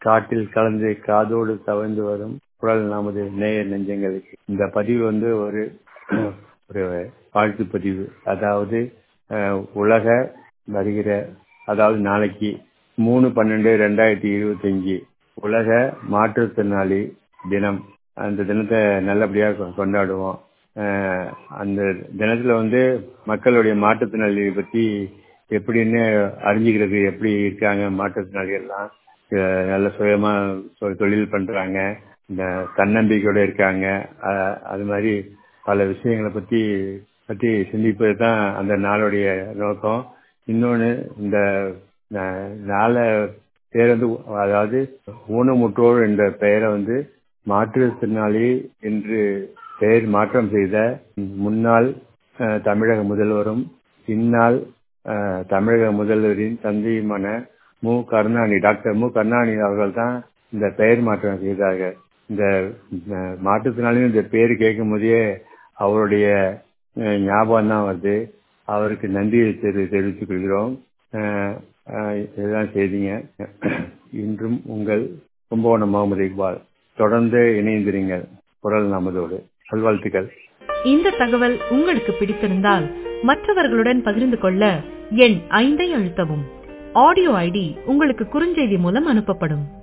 காட்டில் கலந்து காதோடு தவழ்ந்து வரும் குரல் நமது நேய நெஞ்சங்களுக்கு இந்த பதிவு வந்து ஒரு ஒரு வாழ்த்து பதிவு அதாவது அஹ், உலக வருகிற அதாவது நாளைக்கு மூணு பன்னெண்டு ரெண்டாயிரத்தி இருபத்தி அஞ்சு உலக மாற்றுத்திறனாளி தினம் அந்த தினத்தை நல்லபடியா கொ- கொண்டாடுவோம் அஹ், அந்த தினத்துல வந்து மக்களுடைய மாற்றுத்திறனாளி பத்தி எப்படின்னு அறிஞ்சுக்கிறது எப்படி இருக்காங்க மாற்றுத்திறனாளிகள் எல்லாம் அஹ், நல்ல சுயமா தொ- தொழில் பண்றாங்க இந்த தன்னம்பிக்கையோட இருக்காங்க அஹ், அது மாதிரி பல விஷயங்களை பத்தி பத்தி சிந்திப்பது தான் அந்த நாளுடைய நோக்கம் இன்னொன்னு இந்த நா- நாளை பேர் வந்து அதாவது ஊனமுற்றோர் என்ற பெயரை வந்து மாற்றுத்திறனாளி என்று பெயர் மாற்றம் செய்த முன்னாள் அஹ், தமிழக முதல்வரும் பின்னால் அஹ், தமிழக முதல்வரின் தந்தையுமான மு கருணாநிதி டாக்டர் மு கருணாநிதி அவர்கள் தான் இந்த பெயர் மாற்றம் செய்தார்கள் இந்த அஹ், மாற்றுத்திறனாளி இந்த பேர் கேட்கும் போதே அவருடைய அஹ், ஞாபகம் தான் வருது அவருக்கு நன்றியை தெரி தெரிவித்துக் கொள்கிறோம் அஹ், அஹ், இதுதான் செய்திங்க இன்றும் உங்கள் கும்பகோணம் முகமது இக்பால் தொடர்ந்து இணைந்திருங்கள் குரல் நமதோடு நல்வாழ்த்துக்கள் இந்த தகவல் உங்களுக்கு பிடித்திருந்தால் மற்றவர்களுடன் பகிர்ந்து கொள்ள எண் ஐந்தை அழுத்தவும் ஆடியோ ஐடி உங்களுக்கு குறுஞ்செய்தி மூலம் அனுப்பப்படும்